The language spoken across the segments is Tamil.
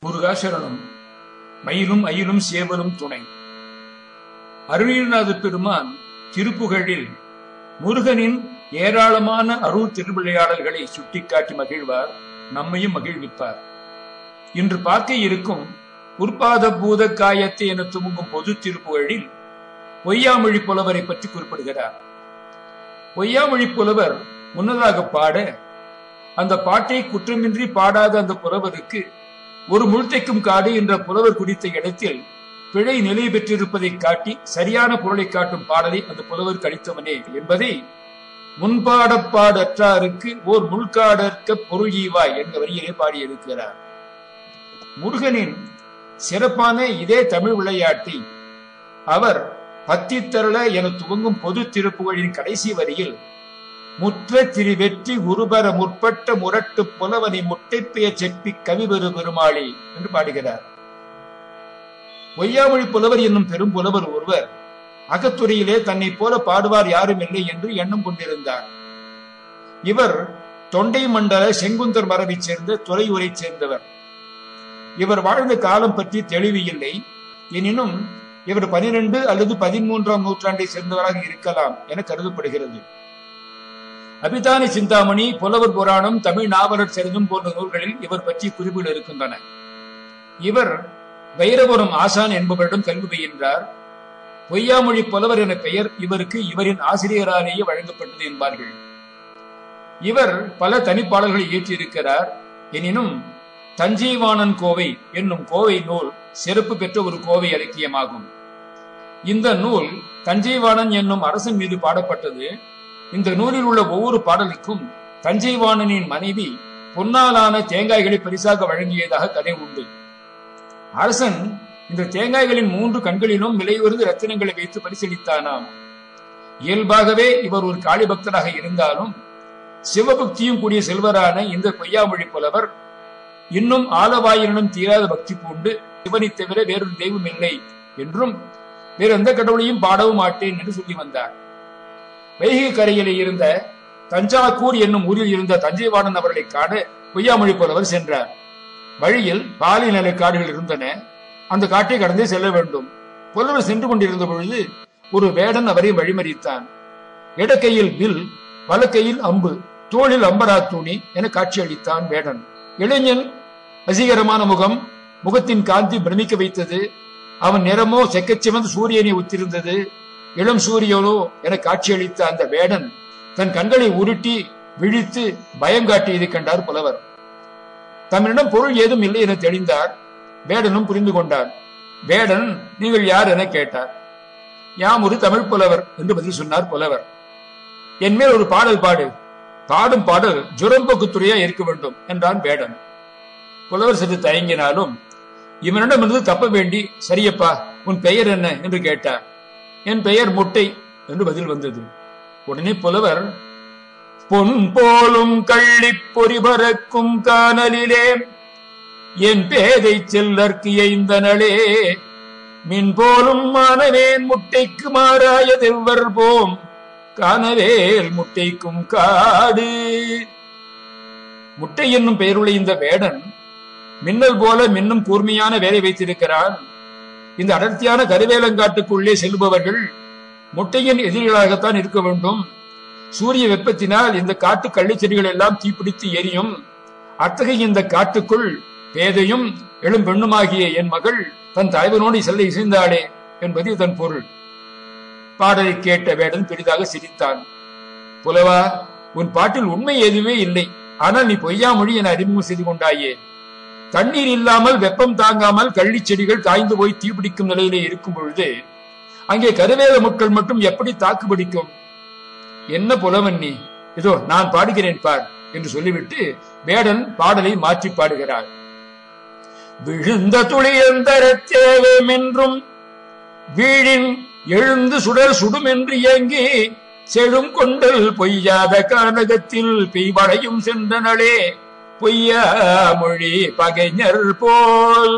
முருகாசரணம் மயிலும் அயிலும் சேவலும் துணை அருணீநாத பெருமான் திருப்புகழில் முருகனின் ஏராளமான அருள் திருவிளையாடல்களை சுட்டிக்காட்டி மகிழ்வார் நம்மையும் மகிழ்விப்பார் இன்று பார்க்க இருக்கும் உற்பாத பூத காயத்தை என துவங்கும் பொது திருப்புகழில் பொய்யாமொழி புலவரை பற்றி குறிப்பிடுகிறார் பொய்யாமொழி புலவர் முன்னதாக பாட அந்த பாட்டை குற்றமின்றி பாடாத அந்த புலவருக்கு ஒரு முள்தைக்கும் காடு என்ற புலவர் குறித்த இடத்தில் பிழை நிலை பெற்றிருப்பதை காட்டி சரியான பொருளை காட்டும் பாடலை அந்த புலவர் கழித்தவனே என்பதை முன்பாடப்பாடற்றாருக்கு ஓர் முள்காடற்க பொருள் ஈவாய் என்ற வரியிலே பாடியிருக்கிறார் முருகனின் சிறப்பான இதே தமிழ் விளையாட்டை அவர் பத்தித்தரள என துவங்கும் பொது திருப்புகளின் கடைசி வரியில் முற்ற திரிவெற்றி உருபர முற்பட்ட முரட்டு புலவனை முட்டைப்பெய செப்பி கவிபெரு பெருமாளி என்று பாடுகிறார் பொய்யாமொழி புலவர் என்னும் பெரும் புலவர் ஒருவர் அகத்துறையிலே தன்னை போல பாடுவார் யாரும் இல்லை என்று எண்ணம் கொண்டிருந்தார் இவர் தொண்டை மண்டல செங்குந்தர் மரபைச் சேர்ந்த துறையூரைச் சேர்ந்தவர் இவர் வாழ்ந்த காலம் பற்றி தெளிவு இல்லை எனினும் இவர் பனிரெண்டு அல்லது பதிமூன்றாம் நூற்றாண்டை சேர்ந்தவராக இருக்கலாம் என கருதப்படுகிறது அபிதானி சிந்தாமணி புலவர் புராணம் தமிழ் நாவலர் சரிதம் போன்ற நூல்களில் இவர் பற்றி குறிப்புகள் இருக்கின்றன இவர் வைரபுரம் ஆசான் என்பவரிடம் கல்வி பயின்றார் பொய்யாமொழி புலவர் என பெயர் இவருக்கு இவரின் ஆசிரியராலேயே வழங்கப்பட்டது என்பார்கள் இவர் பல தனிப்பாடல்களை இயற்றியிருக்கிறார் எனினும் தஞ்சைவாணன் கோவை என்னும் கோவை நூல் சிறப்பு பெற்ற ஒரு கோவை இலக்கியமாகும் இந்த நூல் தஞ்சைவாணன் என்னும் அரசன் மீது பாடப்பட்டது இந்த நூலில் உள்ள ஒவ்வொரு பாடலுக்கும் தஞ்சைவாணனின் மனைவி பொன்னாலான தேங்காய்களை பரிசாக வழங்கியதாக கதை உண்டு அரசன் இந்த தேங்காய்களின் மூன்று கண்களிலும் விலையுறந்து ரத்தினங்களை வைத்து பரிசீலித்தானாம் இயல்பாகவே இவர் ஒரு காளி பக்தராக இருந்தாலும் சிவபக்தியும் கூடிய செல்வரான இந்த பொய்யாமொழி புலவர் இன்னும் ஆலவாயினும் தீராத பக்தி பூண்டு சிவனை தவிர வேறொரு தெய்வம் இல்லை என்றும் வேற எந்த கடவுளையும் பாடவும் மாட்டேன் என்று சொல்லி வந்தார் வைகை கரையிலே இருந்த தஞ்சாவூர் என்னும் ஊரில் இருந்த தஞ்சைவாணன் அவர்களை காண பொய்யாமொழி புலவர் சென்றார் வழியில் பாலி நில காடுகள் இருந்தன அந்த காட்டை கடந்தே செல்ல வேண்டும் புலவர் சென்று கொண்டிருந்த பொழுது ஒரு வேடன் அவரை வழிமறித்தான் இடக்கையில் வில் வலக்கையில் அம்பு தோளில் அம்பரா துணி என காட்சியளித்தான் வேடன் இளைஞன் வசீகரமான முகம் முகத்தின் காந்தி பிரமிக்க வைத்தது அவன் நிறமோ செக்கச்சிவந்து சூரியனை ஒத்திருந்தது இளம் சூரியனோ என காட்சியளித்த அந்த வேடன் தன் கண்களை உருட்டி விழித்து பயம் காட்டியதை கண்டார் புலவர் தம்மிடம் பொருள் ஏதும் இல்லை என தெளிந்தார் வேடனும் புரிந்து கொண்டார் வேடன் நீங்கள் யார் என கேட்டார் யாம் ஒரு தமிழ் புலவர் என்று பதில் சொன்னார் புலவர் என் மேல் ஒரு பாடல் பாடு பாடும் பாடல் ஜுரம்பொக்குத்துறையா இருக்க வேண்டும் என்றான் வேடன் புலவர் சற்று தயங்கினாலும் இவனிடமிருந்து தப்ப வேண்டி சரியப்பா உன் பெயர் என்ன என்று கேட்டார் என் பெயர் முட்டை என்று பதில் வந்தது உடனே புலவர் பொன் போலும் கள்ளி பொறிபறக்கும் காணலிலே என் பேதை செல்லற்கு எய்ந்தனளே மின் போலும் மானவேன் முட்டைக்கு மாறாய தெவ்வர் போம் காணவேல் முட்டைக்கும் காடு முட்டை என்னும் பெயருள்ள இந்த வேடன் மின்னல் போல மின்னும் கூர்மையான வேலை வைத்திருக்கிறான் இந்த அடர்த்தியான கருவேலங்காட்டுக்குள்ளே செல்பவர்கள் முட்டையின் எதிரிகளாகத்தான் இருக்க வேண்டும் சூரிய வெப்பத்தினால் இந்த காட்டு கள்ளிச்செடிகள் எல்லாம் தீப்பிடித்து எரியும் அத்தகைய இந்த காட்டுக்குள் பேதையும் எழும் பெண்ணுமாகிய என் மகள் தன் தலைவனோடு செல்ல இசைந்தாளே என்பது இதன் பொருள் பாடலை கேட்ட வேடன் பெரிதாக சிரித்தான் புலவா உன் பாட்டில் உண்மை எதுவே இல்லை ஆனால் நீ பொய்யாமொழி என அறிமுகம் செய்து கொண்டாயே தண்ணீர் இல்லாமல் வெப்பம் தாங்காமல் கள்ளி செடிகள் காய்ந்து போய் தீப்பிடிக்கும் நிலையிலே இருக்கும் பொழுது அங்கே கருவேல முட்கள் மட்டும் எப்படி தாக்கு பிடிக்கும் என்ன புலவன் நீ இதோ நான் பாடுகிறேன் பார் என்று சொல்லிவிட்டு வேடன் பாடலை மாற்றி பாடுகிறார் விழுந்த துளியந்தர தேவமென்றும் வீழின் எழுந்து சுடர் சுடும் என்று இயங்கி செழும் கொண்டல் பொய்யாத கானகத்தில் பெய்வடையும் சென்றனளே பொய்யா மொழி பகைஞர் போல்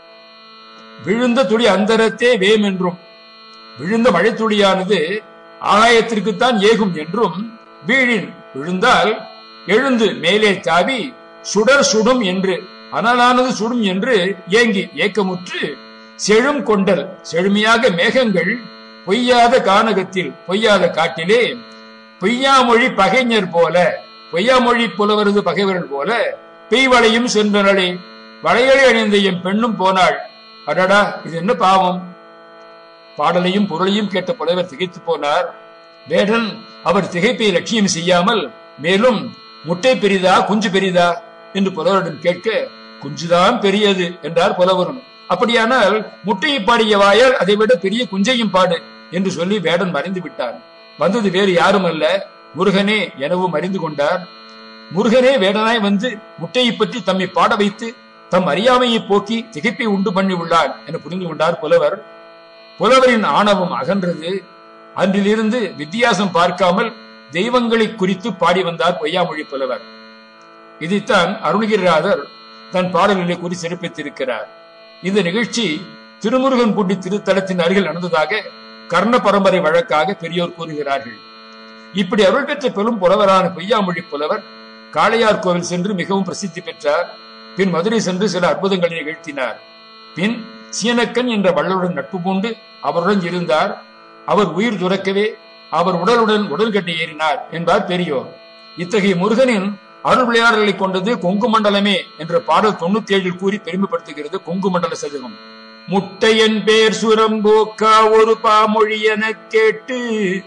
விழுந்த துளி அந்தரத்தே வேம் என்றும் விழுந்த மழை துளியானது ஆகாயத்திற்குத்தான் ஏகும் என்றும் வீழின் விழுந்தால் எழுந்து மேலே தாவி சுடர் சுடும் என்று அனலானது சுடும் என்று ஏங்கி ஏக்கமுற்று செழும் கொண்டல் செழுமையாக மேகங்கள் பொய்யாத கானகத்தில் பொய்யாத காட்டிலே பொய்யாமொழி பகைஞர் போல பொய்யாமொழி புலவரது பகைவர்கள் போல பெய்வளையும் சென்றனளே வளையலை அணிந்த என் பெண்ணும் போனாள் அடடா இது என்ன பாவம் பாடலையும் பொருளையும் கேட்ட புலவர் திகைத்து போனார் வேடன் அவர் திகைப்பை லட்சியம் செய்யாமல் மேலும் முட்டை பெரிதா குஞ்சு பெரிதா என்று புலவரிடம் கேட்க குஞ்சுதான் பெரியது என்றார் புலவரும் அப்படியானால் முட்டையை பாடிய வாயால் அதை விட பெரிய குஞ்சையும் பாடு என்று சொல்லி வேடன் மறைந்து விட்டார் வந்தது வேறு யாரும் அல்ல முருகனே எனவும் அறிந்து கொண்டார் முருகனே வேடனாய் வந்து முட்டையை பற்றி தம்மை பாட வைத்து தம் அறியாமையை போக்கி திகைப்பை உண்டு பண்ணி உள்ளார் என புரிந்து கொண்டார் புலவர் புலவரின் ஆணவம் அகன்றது அன்றிலிருந்து வித்தியாசம் பார்க்காமல் தெய்வங்களை குறித்து பாடி வந்தார் பொய்யாமொழி புலவர் இதைத்தான் அருணகிரிநாதர் தன் பாடல்களை கூறி சிறப்பித்திருக்கிறார் இந்த நிகழ்ச்சி திருமுருகன் பூண்டி திருத்தலத்தின் அருகில் நடந்ததாக கர்ண பரம்பரை வழக்காக பெரியோர் கூறுகிறார்கள் இப்படி அருள் பெற்ற பெரும் புலவரான பொய்யாமொழி புலவர் காளையார் கோவில் சென்று மிகவும் பிரசித்தி பெற்றார் பின் மதுரை சென்று சில அற்புதங்களை நிகழ்த்தினார் பின் சீனக்கன் என்ற வள்ளலுடன் நட்பு பூண்டு அவருடன் இருந்தார் அவர் உயிர் துறக்கவே அவர் உடலுடன் உடல்கட்டை ஏறினார் என்பார் பெரியோர் இத்தகைய முருகனின் அருள் விளையாடல்களை கொண்டது கொங்கு மண்டலமே என்ற பாடல் தொண்ணூத்தி ஏழில் கூறி பெருமைப்படுத்துகிறது கொங்கு மண்டல சதகம் முட்டையன் பேர் சுரம்போக்கா ஒரு பாமொழி என கேட்டு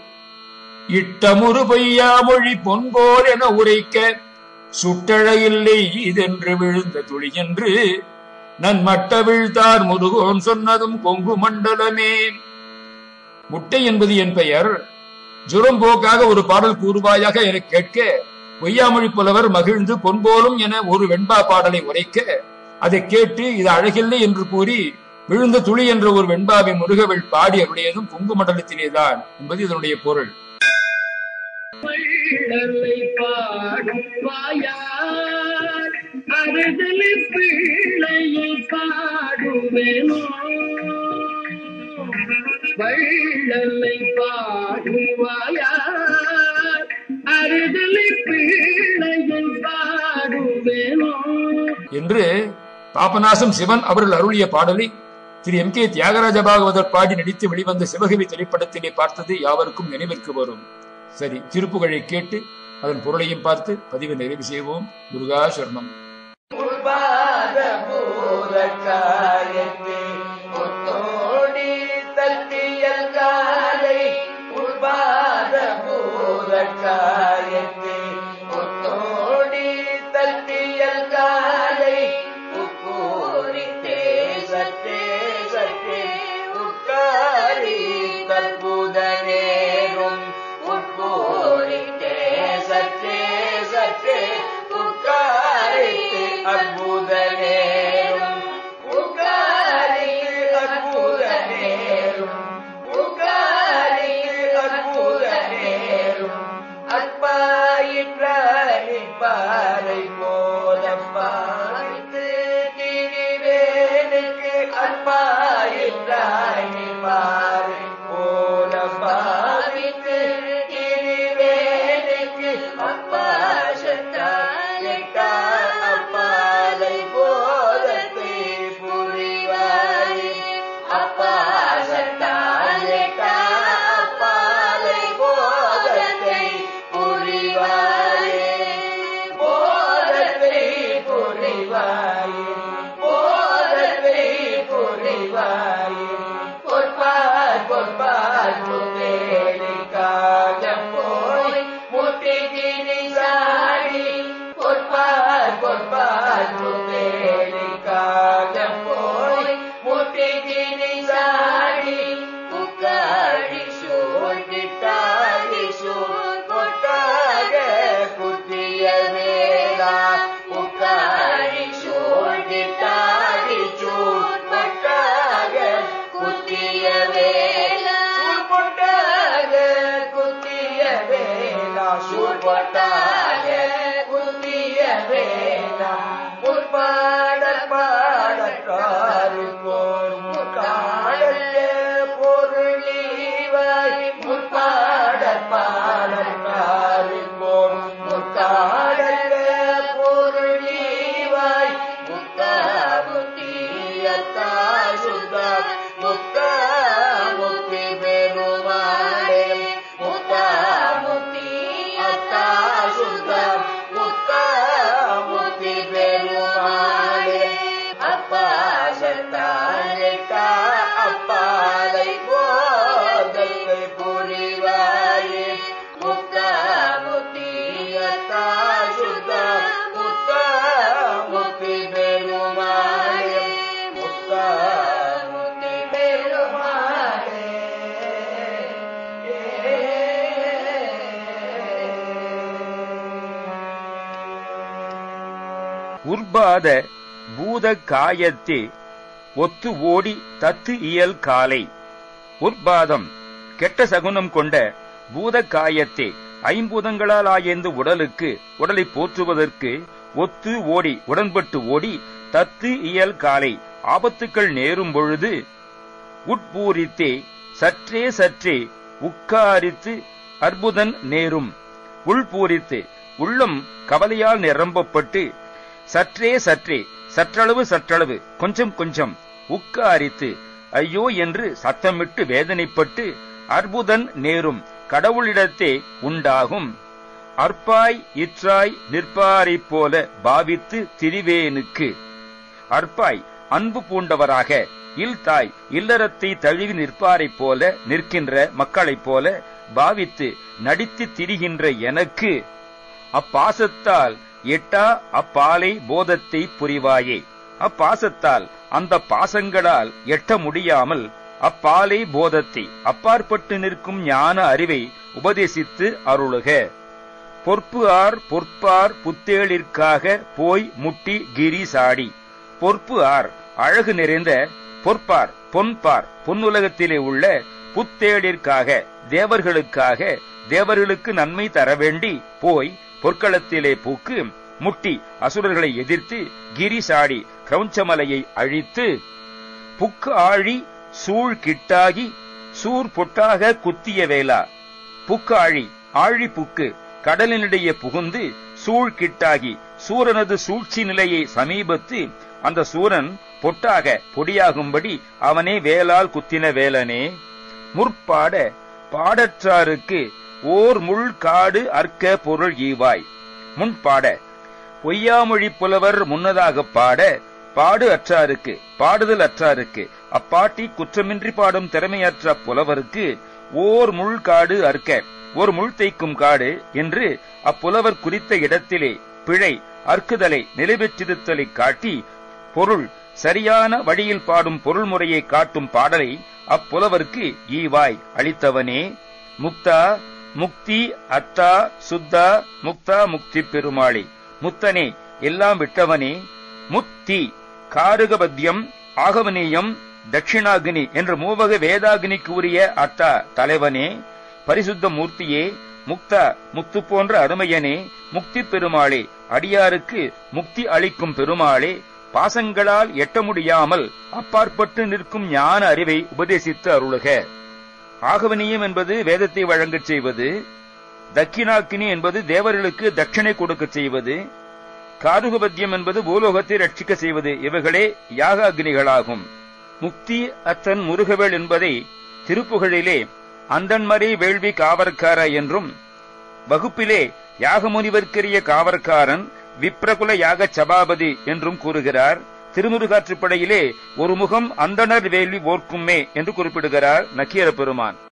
இட்டமுறு பொய்யாமொழி பொன்போல் என உரைக்க சுட்டழையில்லை இதென்று விழுந்த துளி என்று நன் மட்ட வீழ்த்தார் முருகோன் சொன்னதும் கொங்கு மண்டலமே முட்டை என்பது என் பெயர் ஜுரம்போக்காக ஒரு பாடல் கூறுவாயாக என கேட்க பொய்யாமொழி புலவர் மகிழ்ந்து பொன்போலும் என ஒரு வெண்பா பாடலை உரைக்க அதை கேட்டு இது அழகில்லை என்று கூறி விழுந்த துளி என்ற ஒரு வெண்பாவை முருகவள் பாடி அருடையதும் கொங்கு மண்டலத்திலேதான் என்பது இதனுடைய பொருள் வள்ளலை பாடும் வாயார் அறுதலை பிள்ளையை பாடுவேனோ வள்ளலை பாடும் வாயார் அறுதலை பிள்ளையை பாடுவேனோ என்று பாபநாசம் சிவன் அவர்கள் அருளிய பாடலை திரு எம் கே தியாகராஜ பாகவதர் பாடி நடித்து வெளிவந்த சிவகவி திரைப்படத்திலே பார்த்தது யாவருக்கும் நினைவிற்கு வரும் சரி திருப்புகழை கேட்டு அதன் பொருளையும் பார்த்து பதிவை நிறைவு செய்வோம் முருகா சரணம் உபாத பூரக்காயத்தை முத்தோடி தத்தியல் காலை உபாத பூரக்காயத்தை முத்தோடி தத்தியல் காலை உக்கூரி தேசத்தே சற்றே உட்காரி தற்புத நேரும் உட்கூரி தேசத்தே சற்றே உட்காரித்து அற்புத நேரும் உட்காரித்து அற்புத நேரும் உட்காரித்து அற்புத நேரும் அற்பாயிற்றானி பாறை போல பாய்த்து திரிவேனுக்கு அற்பாயிற்றானி பாறை போல பாவித்து திரிவேனுக்கு அப்பாசத்தாலிட்டா அப்பாலை போதத்தை புரிவாயே அப்பாசத்தாலிட்டா அப்பாலை போதத்தை புரிவாயே போதத்தை புரிவாயே போதத்தை புரிவாயே பொற்பார் பொற்பார் முத்தேலிக்காக போய் முட்டி திரி சாடி பொற்பார் பொற்பார் முத்தேலிக்காக போய் முட்டி திரி சாடி உக்காடி சூழ்கிட்டாடி சூழ் பொட்டாக குத்திய வேளா உக்காடி சூழ்கிட்டாடி சூழ் பொட்டாக குத்திய வேளா சூழ் பொட்டாக குத்திய வேளா சூழ் பொட்டாக குத்திய வேளா முற்பாட பாடக்காருக்கோர் முற்காடல்ல பொருளீவாய் முற்பாட பாடக்காருக்கோர் முற்காடல்ல பொருளீவாய் முற்காடல்ல அத்தா சுத்த முத்த முக்தி பெருமாளே முத்த முக்தி அத்தா சுத்த முத்த முக்தி பெருமாளே அப்பா சத்தானிட்டா அப்பாலை போதத்தை புரிவாயே முத்த முக்தி அத்தா சுத்த முத்த முக்தி பெருமாளே முத்த முக்தி பெருமாளே உர்பாத பூத காயத்தே ஒத்து ஓடி தத்து இயல் காலை உர்பாதம் கெட்ட சகுனம் கொண்ட பூத காயத்தே ஐம்பூதங்களால் ஆயந்து உடலுக்கு உடலை போற்றுவதற்கு ஒத்து ஓடி உடன்பட்டு ஓடி தத்து இயல் காலை ஆபத்துக்கள் நேரும் பொழுது உட்பூரித்தே சற்றே சற்றே உட்காரித்து அற்புதன் நேரும் உள்பூரித்து உள்ளம் கவலையால் நிரம்பப்பட்டு சற்றே சற்றே சற்றளவு சற்றளவு கொஞ்சம் கொஞ்சம் உட்காரித்து ஐயோ என்று சத்தமிட்டு வேதனைப்பட்டு அற்புதன் நேரும் கடவுளிடத்தே உண்டாகும் அற்பாய் இற்றாய் நிற்பாரைப் போல பாவித்து திரிவேனுக்கு அற்பாய் அன்பு பூண்டவராக இல்தாய் இல்லறத்தை தழுவி நிற்பாரைப் போல நிற்கின்ற மக்களைப் போல பாவித்து நடித்து திரிகின்ற எனக்கு அப்பாசத்தால் எட்டா அப்பாலை போதத்தை புரிவாயே அப்பாசத்தால் அந்த பாசங்களால் எட்ட முடியாமல் அப்பாலை போதத்தை அப்பாற்பட்டு நிற்கும் ஞான அறிவை உபதேசித்து அருளுக பொற்பு ஆர் பொற்பார் புத்தேளிற்காக போய் முட்டி கிரி சாடி பொற்பு ஆர் அழகு நிறைந்த பொற்பார் பொன்பார் பொன்னுலகத்திலே உள்ள புத்தேளிற்காக தேவர்களுக்காக தேவர்களுக்கு நன்மை தர வேண்டி போய் பொற்களத்திலே பூக்கு முட்டி அசுரர்களை எதிர்த்து கிரி சாடி கிரௌஞ்சமலையை அழித்து புக்கு ஆழி சூழ் கிட்டாகி சூர் பொட்டாக குத்திய வேளா புக்காழி ஆழி புக்கு கடலினிடையே புகுந்து சூழ் கிட்டாகி சூரனது சூழ்ச்சி நிலையை சமீபத்து அந்த சூரன் பொட்டாக பொடியாகும்படி அவனே வேலால் குத்தின வேலனே முற்பாட பாடற்றாருக்கு ஓர் முள் காடு அற்க பொருள் ஈவாய் முன்பாட பொய்யாமொழி புலவர் முன்னதாகப் பாட பாடு அற்றாருக்கு பாடுதல் அற்றாருக்கு அப்பாட்டி குற்றமின்றி பாடும் திறமையற்ற புலவருக்கு ஓர் முள் காடு அற்க ஒரு முள் தைக்கும் காடு என்று அப்புலவர் குறித்த இடத்திலே பிழை அற்குதலை நிலைபெற்றிருத்தலை காட்டி பொருள் சரியான வழியில் பாடும் பொருள் முறையை காட்டும் பாடலை அப்புலவருக்கு ஈவாய் அளித்தவனே முக்தா முக்தி அத்தா சுத்தா முக்தா முக்தி பெருமாளே முத்தனே எல்லாம் விட்டவனே முத்தி காருகபத்தியம் ஆகவனீயம் தட்சிணாகினி என்ற மூவக வேதாகினிக்கு உரிய அத்தா தலைவனே பரிசுத்த மூர்த்தியே முக்தா முத்து போன்ற அருமையனே முக்தி பெருமாளே அடியாருக்கு முக்தி அளிக்கும் பெருமாளே பாசங்களால் எட்ட முடியாமல் அப்பாற்பட்டு நிற்கும் ஞான அறிவை உபதேசித்து அருளுக ஆகவனியம் என்பது வேதத்தை வழங்கச் செய்வது தக்கினாக்கினி என்பது தேவர்களுக்கு தட்சிணை கொடுக்கச் செய்வது காதுகபத்தியம் என்பது பூலோகத்தை ரட்சிக்க செய்வது இவைகளே யாக அக்னிகளாகும் முக்தி அத்தன் முருகவேள் என்பதை திருப்புகழிலே அந்தன்மறை வேள்வி காவற்கார என்றும் வகுப்பிலே யாகமுனிவர்க்கரிய காவற்காரன் விப்ரகுல யாக சபாபதி என்றும் கூறுகிறார் திருமுருகாற்றுப்படையிலே ஒரு முகம் அந்தணர் வேள்வி ஓர்க்குமே என்று குறிப்பிடுகிறார் நக்கீர பெருமான்